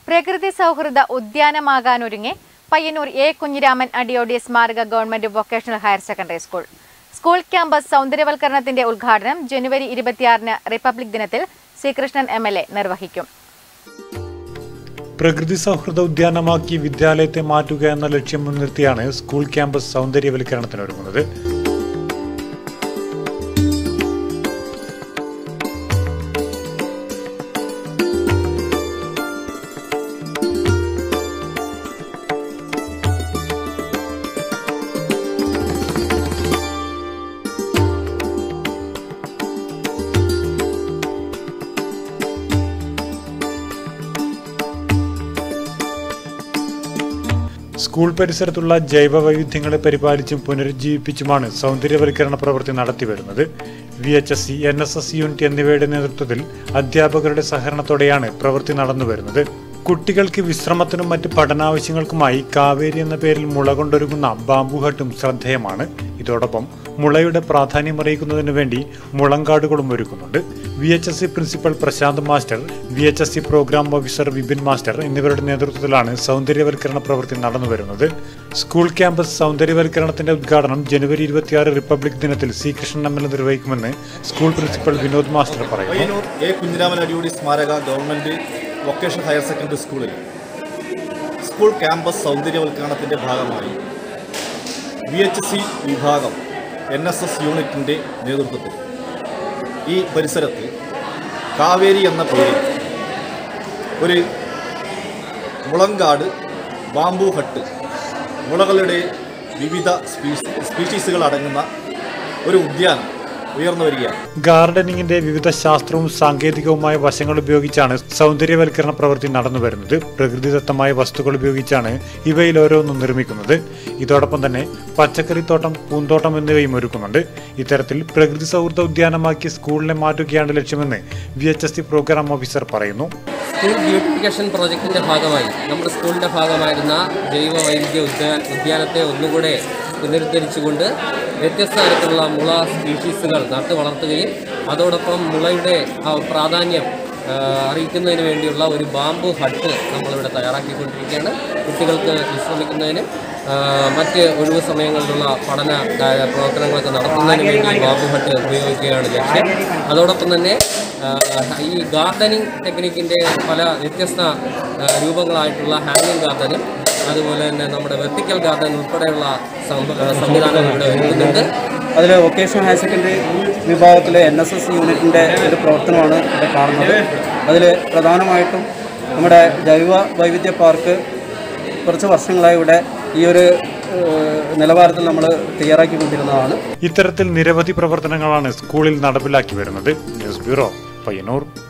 പ്രകൃതി സൗഹൃദ ഉദ്യാനമാകാനൊരുങ്ങി പയ്യന്നൂർ എ കുഞ്ഞിരാമൻ അടിയോടി സ്മാരക government vocational higher secondary school school campus സൗന്ദര്യവൽക്കരണത്തിന്റെ ഉദ്ഘാടനം ജനുവരി ഇരുപത്തിയാറിന് റിപ്പബ്ലിക് ദിനത്തിൽ ശ്രീകൃഷ്ണൻ എം എൽ എ നിർവഹിക്കും പ്രകൃതി സൗഹൃദ ഉദ്യാനമാക്കി വിദ്യാലയത്തെ മാറ്റുക എന്ന ലക്ഷ്യം മുൻനിർത്തിയാണ് സ്കൂൾ ക്യാമ്പസ് സൗന്ദര്യവൽക്കരണത്തിനൊരുങ്ങുന്നത് സ്കൂൾ പരിസരത്തുള്ള ജൈവ വൈവിധ്യങ്ങളെ പരിപാലിച്ചും പുനരുജ്ജീവിപ്പിച്ചുമാണ് സൗന്ദര്യവൽക്കരണ പ്രവൃത്തി നടത്തിവരുന്നത് V H S C N S S unit എന്നിവയുടെ നേതൃത്വത്തിൽ അധ്യാപകരുടെ സഹകരണത്തോടെയാണ് പ്രവൃത്തി നടന്നുവരുന്നത് കുട്ടികൾക്ക് വിശ്രമത്തിനും മറ്റ് പഠനാവശ്യങ്ങൾക്കുമായി കാവേരി എന്ന പേരിൽ മുള കൊണ്ടൊരുങ്ങുന്ന ബാംബു ഹട്ടും ശ്രദ്ധേയമാണ് ഇതോടൊപ്പം മുളയുടെ പ്രാധാന്യം അറിയിക്കുന്നതിനു വേണ്ടി മുളങ്കാടുകളും ഒരുക്കുന്നുണ്ട് V H S C principal Prashanth master V H S C program officer Vipin master എന്നിവരുടെ നേതൃത്വത്തിലാണ് സൗന്ദര്യവൽക്കരണ പ്രവൃത്തി നടന്നുവരുന്നത് സ്കൂൾ ക്യാമ്പസ് സൗന്ദര്യവൽക്കരണത്തിന്റെ ഉദ്ഘാടനം ജനുവരി ഇരുപത്തിയാറ് റിപ്പബ്ലിക് ദിനത്തിൽ C Krishnan M L A നിർവഹിക്കുമെന്ന് സ്കൂൾ പ്രിൻസിപ്പൽ വിനോദ് മാസ്റ്റർ പറയുന്നു പയ്യന്നൂർ എ കുഞ്ഞിരാമൻ അടിയോടി സ്മാരക ഗവൺമെൻറ് വൊക്കേഷണൽ ഹയർ സെക്കൻഡറി സ്കൂളിൽ സ്കൂൾ ക്യാമ്പസ് സൗന്ദര്യവൽക്കരണത്തിൻ്റെ ഭാഗമായി വി എച്ച് സി വിഭാഗം എൻ എസ് എസ് യൂണിറ്റിൻ്റെ നേതൃത്വത്തിൽ ഈ പരിസരത്ത് കാവേരി എന്ന പേരിൽ ഒരു മുളങ്കാട് ബാംബു ഹട്ട് മുളകളുടെ വിവിധ സ്പീ- സ്പീഷീസുകൾ അടങ്ങുന്ന ഒരു ഉദ്യാനം ഉയർന്നു വരികയാണ് ഗാർഡനിങ്ങിന്റെ വിവിധ ശാസ്ത്രവും സാങ്കേതികവുമായ വശങ്ങൾ ഉപയോഗിച്ചാണ് സൗന്ദര്യവൽക്കരണ പ്രവൃത്തി നടന്നുവരുന്നത് പ്രകൃതിദത്തമായ വസ്തുക്കൾ ഉപയോഗിച്ചാണ് ഇവയിൽ ഓരോന്നും നിർമ്മിക്കുന്നത് ഇതോടൊപ്പം തന്നെ പച്ചക്കറിത്തോട്ടം പൂന്തോട്ടം എന്നിവയും ഒരുക്കുന്നുണ്ട് ഇത്തരത്തിൽ പ്രകൃതി സൗഹൃദ ഉദ്യാനമാക്കി സ്കൂളിനെ മാറ്റുകയാണ് ലക്ഷ്യമെന്ന് V H S C program officer പറയുന്നു സ്കൂൾ ബ്യൂട്ടിഫിക്കേഷൻ പ്രോജക്റ്റിൻ്റെ ഭാഗമായി നമ്മുടെ സ്കൂളിൻ്റെ ഭാഗമായിരുന്ന ജൈവ വൈവിധ്യ ഉദ്യാന ഉദ്യാനത്തെ ഒന്നുകൂടെ പുനരുദ്ധരിച്ചുകൊണ്ട് വ്യത്യസ്ത തരത്തിലുള്ള മുള സ്പീഷീസുകൾ നട്ടു വളർത്തുകയും അതോടൊപ്പം മുളയുടെ ആ പ്രാധാന്യം ആ, അറിയിക്കുന്നതിന് വേണ്ടിയുള്ള ഒരു ബാംബു ഹട്ട് നമ്മളിവിടെ തയ്യാറാക്കിക്കൊണ്ടിരിക്കുകയാണ് കുട്ടികൾക്ക് വിശ്രമിക്കുന്നതിനും ആ, മറ്റ് ഒഴിവ് സമയങ്ങളിലുള്ള പഠന കാ- പ്രവർത്തനങ്ങളൊക്കെ നടത്തുന്നതിന് വേണ്ടി ബാംബു ഹട്ട് ഉപയോഗിക്കുകയാണ് ലക്ഷ്യം അതോടൊപ്പം തന്നെ ആ, ഈ ഗാർഡനിങ് ടെക്നിക്കിൻ്റെ പല വ്യത്യസ്ത ആ, രൂപങ്ങളായിട്ടുള്ള ഹാങ്ങിങ് ഗാർഡനും അതുപോലെ തന്നെ നമ്മുടെ വെർട്ടിക്കൽ ഗാർഡൻ ഉൾപ്പെടെയുള്ള സം- ആ, സംവിധാനങ്ങൾ ഇവിടെ ഒരുക്കുന്നുണ്ട് അതിൽ വൊക്കേഷണൽ ഹയർ സെക്കൻഡറി വിഭാഗത്തിലെ എൻ എസ് എസ് യൂണിറ്റിൻ്റെ ഒരു പ്രവർത്തനമാണ് ഇവിടെ കാണുന്നത് അതിൽ പ്രധാനമായിട്ടും നമ്മുടെ ജൈവ വൈവിധ്യ പാർക്ക് കുറച്ച് വർഷങ്ങളായി ഇവിടെ ഈ ഒരു ഏഹ്, നിലവാരത്തിൽ നമ്മൾ തയ്യാറാക്കിക്കൊണ്ടിരുന്നതാണ് ഇത്തരത്തിൽ നിരവധി പ്രവർത്തനങ്ങളാണ് സ്കൂളിൽ നടപ്പിലാക്കി വരുന്നത് ന്യൂസ് ബ്യൂറോ പയ്യന്നൂർ